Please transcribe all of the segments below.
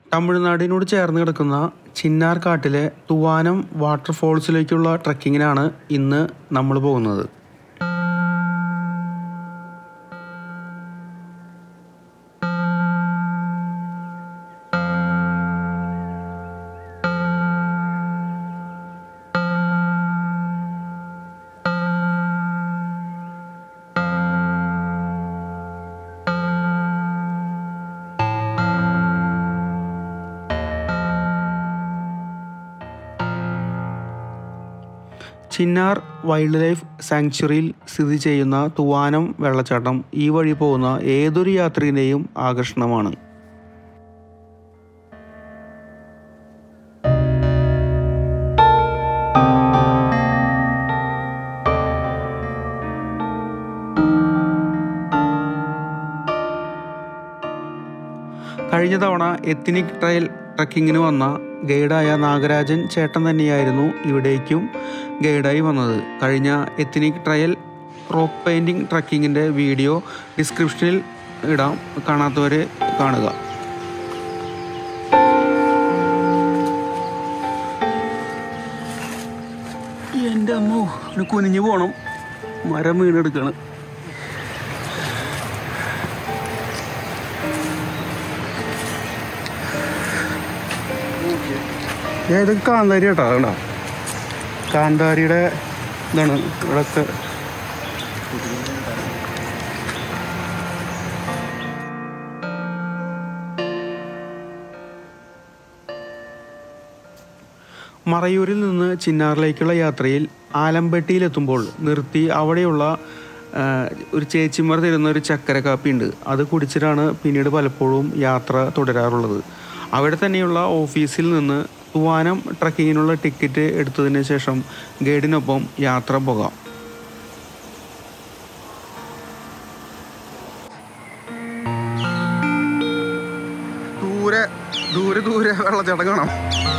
തമിഴ്നാടിനോട് ചേർന്ന് കിടക്കുന്ന ചിന്നാർ കാട്ടിലെ തുവാനം വാട്ടർഫോൾസിലേക്കുള്ള ട്രക്കിങ്ങിനാണ് ഇന്ന് നമ്മൾ പോകുന്നത് ചിന്നാർ വൈൽഡ് ലൈഫ് സാങ്ച്വറിയിൽ സ്ഥിതി ചെയ്യുന്ന തുവാനം വെള്ളച്ചാട്ടം ഈ വഴി പോകുന്ന ഏതൊരു യാത്രികൻ്റെയും ആകർഷണമാണ് കഴിഞ്ഞ തവണ എത്തിനിക് ട്രയൽ ട്രക്കിങ്ങിന് വന്ന ഗൈഡായ നാഗരാജൻ ചേട്ടൻ തന്നെയായിരുന്നു ഇവിടേക്കും ഗൈഡായി വന്നത് കഴിഞ്ഞ എത്തിനിക് ട്രയൽ റോക്ക് പെയിൻറ്റിംഗ് ട്രക്കിങ്ങിൻ്റെ വീഡിയോ ഡിസ്ക്രിപ്ഷനിൽ ഇടാം കാണാത്തവരെ കാണുക എൻ്റെ അമ്മോ ഒരു കുനിഞ്ഞു പോകണം മരം വീണെടുക്കണം ഞാൻ ഇത് കാന്താരി കേട്ടോ കേട്ടോ കാന്താരിയുടെ ഇതാണ് ഇവിടത്തെ മറയൂരിൽ നിന്ന് ചിന്നാറിലേക്കുള്ള യാത്രയിൽ ആലമ്പട്ടിയിലെത്തുമ്പോൾ നിർത്തി അവിടെയുള്ള ആ, ഒരു ചേച്ചിമാർ തരുന്ന ഒരു ചക്കര കാപ്പി ഉണ്ട് അത് കുടിച്ചിട്ടാണ് പിന്നീട് പലപ്പോഴും യാത്ര തുടരാറുള്ളത് അവിടെ തന്നെയുള്ള ഓഫീസിൽ നിന്ന് തുവാനം ട്രക്കിങ്ങിനുള്ള ടിക്കറ്റ് എടുത്തതിന് ശേഷം ഗൈഡിനൊപ്പം യാത്ര പോകാം ദൂരെ ദൂരെ ദൂരെ വെള്ളച്ചാട്ടം കാണാം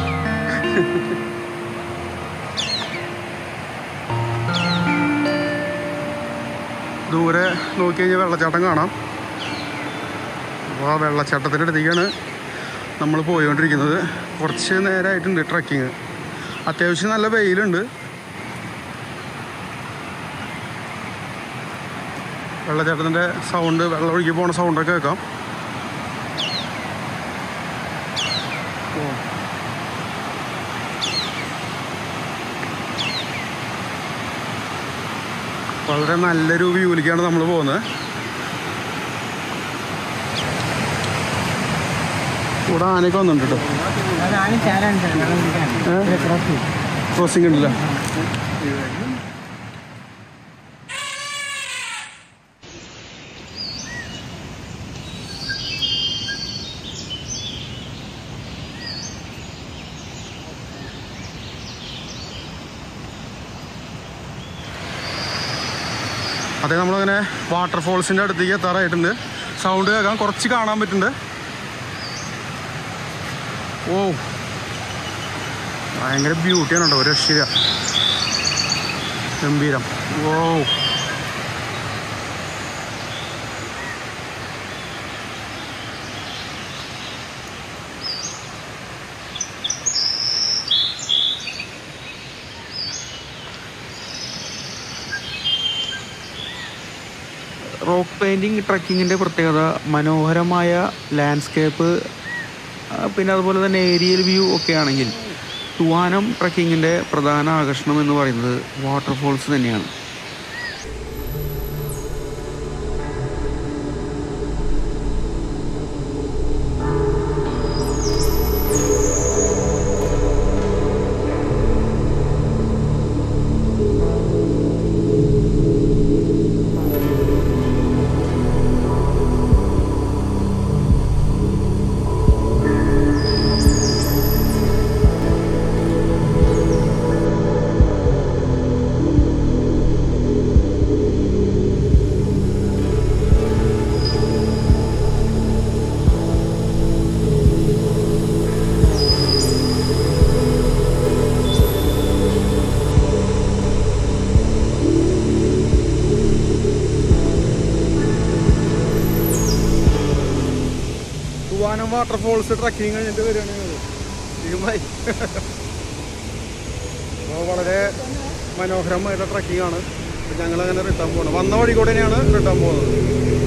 ദൂരെ നോക്കി കഴിഞ്ഞാൽ വെള്ളച്ചാട്ടം കാണാം അപ്പോൾ ആ വെള്ളച്ചാട്ടത്തിൻ്റെ അടുത്തേക്കാണ് നമ്മൾ പോയിക്കൊണ്ടിരിക്കുന്നത് കുറച്ച് നേരമായിട്ടുണ്ട് ട്രക്കിങ് അത്യാവശ്യം നല്ല വെയിലുണ്ട് വെള്ളച്ചാട്ടത്തിൻ്റെ സൗണ്ട് വെള്ളം ഒഴുകി പോണ സൗണ്ടൊക്കെ കേൾക്കാം ഓ. വളരെ നല്ലൊരു വ്യൂവിലേക്കാണ് നമ്മൾ പോകുന്നത് ഇവിടെ ആനയൊക്കെ വന്നിട്ടുണ്ട് കേട്ടോ അതാണ് ചാലാണ് സാർ വെള്ളം കുടിക്കാൻ ഏ? ക്രോസ് ചെയ്യും ക്രോസിംഗ് ഉണ്ടല്ലോ അതെ നമ്മളങ്ങനെ വാട്ടർഫോൾസിൻ്റെ അടുത്തേക്ക് എത്താറായിട്ടുണ്ട് സൗണ്ട് കേൾക്കാൻ കുറച്ച് കാണാൻ പറ്റുന്നുണ്ട് ഓ ഭയങ്കര ബ്യൂട്ടിയാണ് കേട്ടോ ഒരു രക്ഷയില്ല ഗംഭീരം ഓ റോക്ക് പെയിൻറ്റിങ് ട്രക്കിങ്ങിൻ്റെ പ്രത്യേകത മനോഹരമായ ലാൻഡ്സ്കേപ്പ് ആ, പിന്നെ അതുപോലെ തന്നെ ഏരിയൽ വ്യൂ ഒക്കെ ആണെങ്കിൽ തുവാനം ട്രക്കിങ്ങിൻ്റെ പ്രധാന ആകർഷണം എന്ന് പറയുന്നത് വാട്ടർഫോൾസ് തന്നെയാണ് തൂവാനം വാട്ടർഫോൾസ് ട്രക്കിങ് കഴിഞ്ഞിട്ട് വരികയാണ് ഞങ്ങൾ ഇതുമായി അപ്പോൾ വളരെ മനോഹരമായിട്ടുള്ള ട്രക്കിംഗ് ആണ് ഞങ്ങൾ അങ്ങനെ റിട്ടേൺ പോകുന്നത് വന്ന വഴി കൂടെ തന്നെയാണ് റിട്ടേൺ പോകുന്നത്